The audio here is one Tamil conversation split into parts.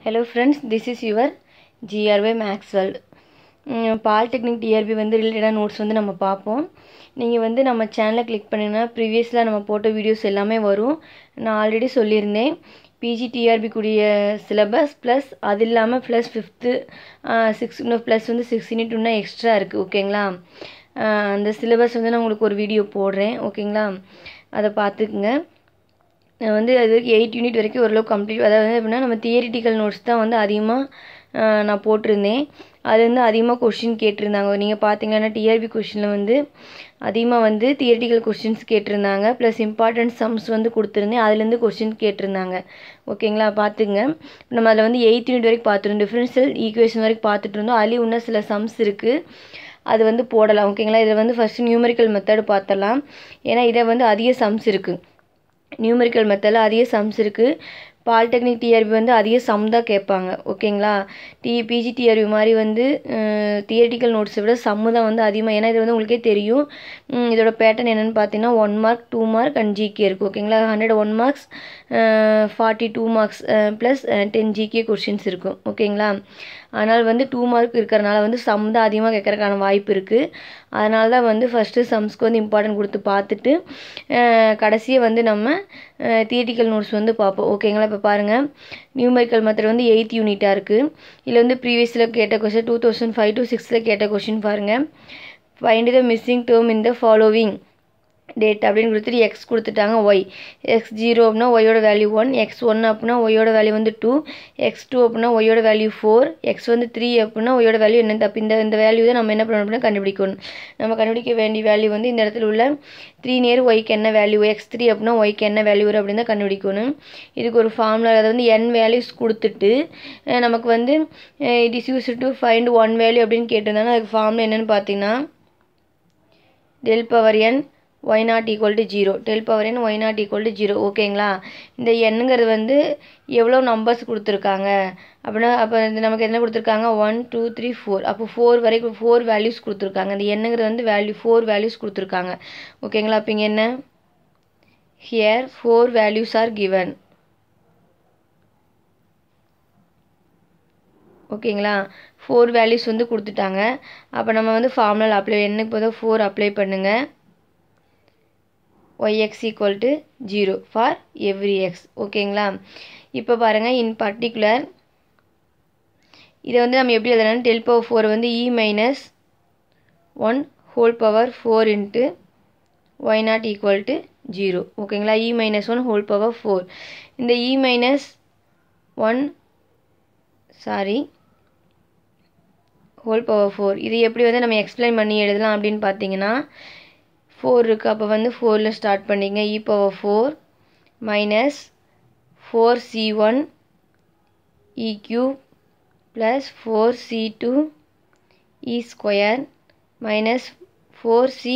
hello friends this is your GRY Maxwell polytechnic TRB வந்து ரிலேட்டடாக நோட்ஸ் வந்து நம்ம பார்ப்போம் நீங்கள் வந்து நம்ம சேனலை கிளிக் பண்ணிங்கன்னா ப்ரீவியஸில் நம்ம போட்ட வீடியோஸ் எல்லாமே வரும் நான் ஆல்ரெடி சொல்லியிருந்தேன் பிஜி டிஆர்பி கூடிய சிலபஸ் ப்ளஸ் அது இல்லாமல் ப்ளஸ் ஃபிஃப்த்து சிக்ஸ் இன்னும் ப்ளஸ் வந்து சிக்ஸ் யூனிட் இன்னும் எக்ஸ்ட்ரா இருக்குது ஓகேங்களா அந்த சிலபஸ் வந்து நான் உங்களுக்கு ஒரு வீடியோ போடுறேன் ஓகேங்களா அதை பார்த்துக்குங்க நான் வந்து அது வரைக்கும் எயிட் யூனிட் வரைக்கும் ஓரளவு கம்ப்ளீட் அதாவது எப்படின்னா நம்ம தியரிட்டிக்கல் நோட்ஸ் தான் வந்து அதிகமாக நான் போட்டிருந்தேன் அதுலேருந்து அதிகமாக கொஷின் கேட்டிருந்தாங்க நீங்கள் பார்த்தீங்கன்னா டிஆர்பி கொஷினில் வந்து அதிகமாக வந்து தியரிட்டிக்கல் கொஷின்ஸ் கேட்டிருந்தாங்க ப்ளஸ் இம்பார்ட்டன்ட் சம்ஸ் வந்து கொடுத்துருந்தேன் அதுலேருந்து கொஷின் கேட்டிருந்தாங்க ஓகேங்களா பார்த்துங்க நம்ம அதில் வந்து எயித் யூனிட் வரைக்கும் பார்த்துருந்தோம் டிஃப்ரென்ஷியல் ஈக்குவேஷன் வரைக்கும் பார்த்துட்டு இருந்தோம் அதுலேயும் இன்னும் சில சம்ஸ் இருக்குது அது வந்து போடலாம் ஓகேங்களா இதில் வந்து ஃபஸ்ட்டு நியூமரிக்கல் மெத்தடு பார்த்துடலாம் ஏன்னா இதை வந்து அதிக சம்ஸ் இருக்குது நியூமரிக்கல் மெத்தடில் அதிக சம்ஸ் இருக்குது பாலிடெக்னிக் டிஆர்பி வந்து அதிக சம் தான் கேட்பாங்க ஓகேங்களா டி பிஜி டிஆர்பி மாதிரி வந்து தியரிட்டிக்கல் நோட்ஸை விட சம்மு தான் வந்து அதிகமாக ஏன்னா இது வந்து உங்களுக்கே தெரியும் இதோட பேட்டர்ன் என்னென்னு பார்த்தீங்கன்னா one mark two mark and GK இருக்குது ஓகேங்களா hundred one marks forty two marks plus ten GK questions இருக்கும் ஓகேங்களா அதனால் வந்து டூ மார்க் இருக்கிறனால வந்து சம் தான் அதிகமாக கேட்கறதுக்கான வாய்ப்பு இருக்குது அதனால தான் வந்து ஃபஸ்ட்டு சம்ஸ்க்கு வந்து இம்பார்ட்டன்ட் கொடுத்து பார்த்துட்டு கடைசியாக வந்து நம்ம தியரிட்டிக்கல் நோட்ஸ் வந்து பார்ப்போம் ஓகேங்களா இப்போ பாருங்கள் நியூமரிக்கல் மெத்தட் வந்து எயித் யூனிட்டாக இருக்குது இதில் வந்து ப்ரீவியஸில் கேட்ட question two thousand five to six கேட்ட கொஷின் பாருங்கள் find the missing term in the following data அப்படின்னு கொடுத்துட்டு எக்ஸ் கொடுத்துட்டாங்க ஒய் எக்ஸ் ஜீரோ அப்படின்னா ஒய்யோட வேல்யூ ஒன் எக்ஸ் ஒன் அப்படின்னா ஒய்யோட வேல்யூ வந்து டூ எக்ஸ் டூ அப்படின்னா ஒய்யோட வேல்யூ ஃபோர் எக்ஸ் வந்து த்ரீ அப்படின்னா ஒய்யோட வேல்யூ என்ன தப்பு இந்த இந்த வேல்யூ தான் நம்ம என்ன பண்ணணும் அப்படின்னா கண்டுபிடிக்கணும் நம்ம கண்டுபிடிக்க வேண்டிய வேல்யூ வந்து இந்த இடத்துல உள்ள த்ரீ நேர் ஒய்க்கு என்ன வேல்யூ எக்ஸ் த்ரீ அப்படின்னா ஒய்க்கு என்ன வேல்யூ வரும் அப்படின்னு தான் கண்டுபிடிக்கணும் இதுக்கு ஒரு ஃபார்முலா அதை வந்து என் வேல்யூஸ் கொடுத்துட்டு நமக்கு வந்து it is use to find one value அப்படின்னு கேட்டிருந்தாங்க அதுக்கு ஃபார்முலா என்னென்னு பார்த்தீங்கன்னா del power n y not equal to zero del power n y not equal to zero ஓகேங்களா இந்த எண்ணுங்கிறது வந்து எவ்வளோ நம்பர்ஸ் கொடுத்துருக்காங்க அப்படின்னா அப்போ நமக்கு என்ன கொடுத்துருக்காங்க ஒன் டூ த்ரீ ஃபோர் அப்போ ஃபோர் வரைக்கும் ஃபோர் வேல்யூஸ் கொடுத்துருக்காங்க இந்த எண்ணுங்கிறது வந்து வேல்யூ ஃபோர் வேல்யூஸ் கொடுத்துருக்காங்க ஓகேங்களா அப்போ இங்கே என்ன here four values are given ஓகேங்களா ஃபோர் வேல்யூஸ் வந்து கொடுத்துட்டாங்க அப்போ நம்ம வந்து ஃபார்முலா அப்ளை என்னக்கு போதும் ஃபோர் அப்ளை பண்ணுங்கள் yx equal to 0 for every x ஓகேங்களா இப்போ பாருங்கள் இன் பர்டிகுலர் இதை வந்து நம்ம எப்படி எழுதலாம் டெல் பவர் ஃபோர் வந்து E minus one whole power four into y not equal to zero ஓகேங்களா E minus one whole power four இந்த E minus one sorry whole power four இது எப்படி வந்து நம்ம எக்ஸ்பிளைன் பண்ணி எழுதலாம் அப்படின்னு பார்த்தீங்கன்னா ஃபோர் இருக்குது அப்போ வந்து ஃபோரில் ஸ்டார்ட் பண்ணிங்க E power four minus four C one E cube plus four C two E square minus four C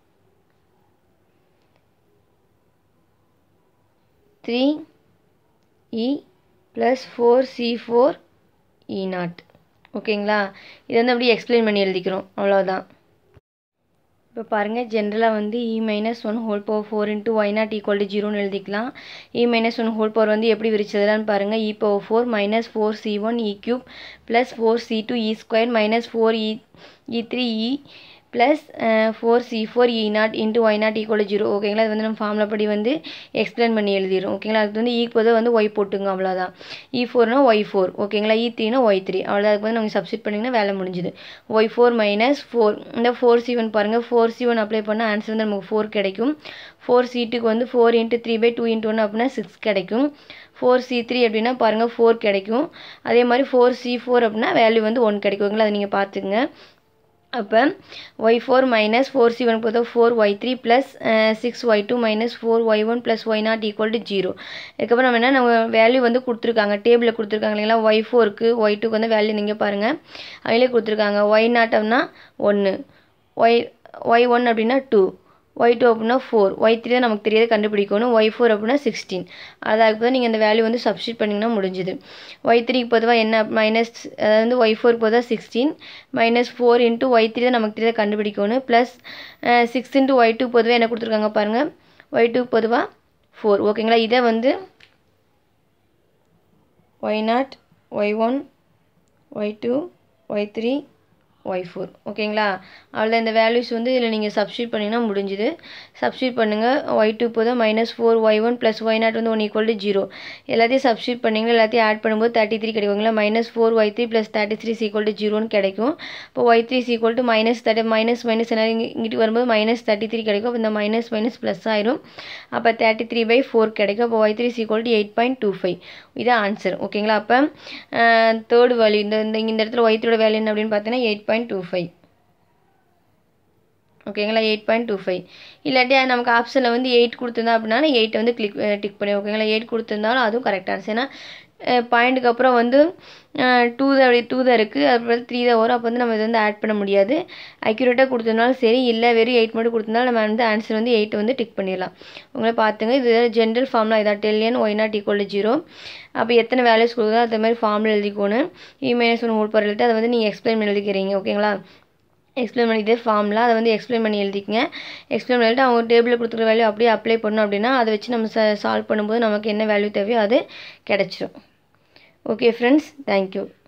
three E plus four C four E naught ஓகேங்களா இதை வந்து அப்படியே எக்ஸ்பிளைன் பண்ணி எழுதிக்கிறோம் அவ்வளோதான் இப்போ பாருங்கள் ஜென்ரலாக வந்து E minus one whole power four into y not equal to ஜீரோன்னு எழுதிக்கலாம் E minus one whole power வந்து எப்படி விரிச்சதுலான்னு பாருங்கள் E power four minus four C one E cube plus four C two E square minus four E E three E plus four C four E naught into y not equal zero ஓகேங்களா அது வந்து நம்ம ஃபார்முலா படி வந்து எக்ஸ்பிளைன் பண்ணி எழுதிடும் ஓகேங்களா அதுக்கு வந்து ஈக்கு போதும் வந்து ஒய் போட்டுங்க அவ்வளோதான் இ ஃபோர்னா ஒய் ஃபோர் ஓகேங்களா இ த்ரீனா ஒய் த்ரீ அவ்வளோதான் அதுக்கு வந்து நீங்கள் சப்ஸ்டிட் பண்ணிங்கன்னா வேலை முடிஞ்சுது ஒய் ஃபோர் மைனஸ் ஃபோர் இந்த ஃபோர் சி ஒன் பாருங்கள் ஃபோர் சி ஒன் அப்ளை பண்ணால் ஆன்சர் வந்து நமக்கு ஃபோர் கிடைக்கும் ஃபோர் சீட்டுக்கு வந்து four into three by two into one அப்படின்னா சிக்ஸ் கிடைக்கும் ஃபோர் சி த்ரீ அப்படின்னா பாருங்கள் ஃபோர் கிடைக்கும் அதே மாதிரி ஃபோர் சி ஃபோர் அப்படின்னா வேல்யூ வந்து ஒன் கிடைக்கும் ஓகேங்களா அதை நீங்கள் பார்த்துங்க அப்போ y four minus four C one போதும் four y three plus six Y two minus four y one plus y not equal to zero இதுக்கப்புறம் நம்ம என்ன நம்ம வேல்யூ வந்து கொடுத்துருக்காங்க டேபிளில் கொடுத்துருக்காங்க இல்லைங்களா ஒய் ஃபோருக்கு ஒய் டூக்கு வந்து வேல்யூ நீங்கள் பாருங்கள் அதிலே கொடுத்துருக்காங்க ஒய் நாட் அப்படின்னா ஒன்று ஒய் ஒய் ஒன் அப்படின்னா டூ ஒய் டூ அப்படின்னா ஃபோர் ஒய் த்ரீ தான் நமக்கு தெரியாத கண்டுபிடிக்கணும் ஒய் ஃபோர் அப்படின்னா சிக்ஸ்டீன் அதுக்கு தான் நீங்கள் அந்த வேல்யூ வந்து சப்ஸ்டியூட் பண்ணிங்கன்னா முடிஞ்சுது ஒய் த்ரீக்கு பொதுவாக என்ன மைனஸ் அதாவது வந்து ஒய் ஃபோர் பொதுவாக sixteen minus four into y three தான் நமக்கு தெரியாத கண்டுபிடிக்கணும் plus six into y two பொதுவாக என்ன கொடுத்துருக்காங்க பாருங்கள் ஒய் டூ பொதுவாக ஃபோர் ஓகேங்களா இதை வந்து y naught y one y two y three y four ஓகேங்களா அவ்வளோ இந்த வேல்யூஸ் வந்து இதில் நீங்கள் சப்ஸ்டியூட் பண்ணிங்கன்னா முடிஞ்சுது சப்ஸ்டியூட் பண்ணுங்கள் ஒய் டூ போது minus four y one plus y naught வந்து ஒன் ஈக்குவல் டு ஜீரோ எல்லாத்தையும் சப்ஸ்டியூட் பண்ணிங்கன்னா எல்லாத்தையும் ஆட் பண்ணும்போது தேர்ட்டி த்ரீ கிடைக்குங்களா minus four y three plus thirty three equal to ஜீரோன்னு கிடைக்கும் இப்போ y three equal to minus thirty minus minus என்ன இங்கே இங்கிட்டு வரும்போது மைனஸ் தேர்ட்டி த்ரீ கிடைக்கும் அப்போ இந்த மைனஸ் மைனஸ் ப்ளஸ் ஆயிரும் அப்போ தேர்ட்டி த்ரீ பை ஃபோர் கிடைக்கும் அப்போ y three equal to eight point two five இதான் ஆன்சர் ஓகேங்களா அப்போ தேர்டு வேல்யூ இந்த இந்த இடத்துல ஒய் த்ரீயோட வேல்யூ என்ன அப்படின்னு பார்த்தீங்கன்னா எயிட் பாயிண்ட் டூ ஃபைவ் ஓகேங்களா எயிட் பாயிண்ட் டூ ஃபைவ் இல்லாட்டி நமக்கு ஆப்ஷனில் வந்து எயிட் கொடுத்துருந்தா அப்படின்னா எயிட்டை வந்து கிளிக் டிக் பண்ணி ஓகேங்களா எயிட் கொடுத்துருந்தாலும் அதுவும் கரெக்டாக இருந்துச்சு ஏன்னா பாயிண்ட்டுக்கு அப்புறம் வந்து டூ தான் அப்படி டூ தான் இருக்குது அப்புறம் த்ரீ தான் வரும் அப்போ வந்து நம்ம இதை வந்து ஆட் பண்ண முடியாது அக்யூரேட்டாக கொடுத்துருந்தாலும் சரி இல்லை வெறும் எயிட் மட்டும் கொடுத்துருந்தாலும் நம்ம வந்து ஆன்சர் வந்து எயிட் வந்து டிக் பண்ணிடலாம் உங்களை பார்த்துங்க இது ஜென்ரல் ஃபார்முலா இதான் டெல்லியன் y not equal to zero அப்போ எத்தனை வேல்யூஸ் கொடுக்குதோ அதே மாதிரி ஃபார்முலா எழுதிக்கோணும் E minus one whole power எழுதி அதை வந்து நீங்கள் எக்ஸ்பிளைன் பண்ணி எழுதிக்கிறீங்க ஓகேங்களா எக்ஸ்பிளைன் பண்ணி இதே ஃபார்மில் அதை வந்து எக்ஸ்பிளைன் பண்ணி எழுதிக்கங்க எக்ஸ்பிளைன் பண்ணிட்டு அவங்க டேபிளில் கொடுத்துருக்க வேல்யூ அப்படியே அப்ளை பண்ணோம் அப்படின்னா அதை வச்சு நம்ம சால்வ் பண்ணும்போது நமக்கு என்ன வேல்யூ தேவையோ அது கிடச்சிரும் ஓகே ஃப்ரெண்ட்ஸ் தேங்க்யூ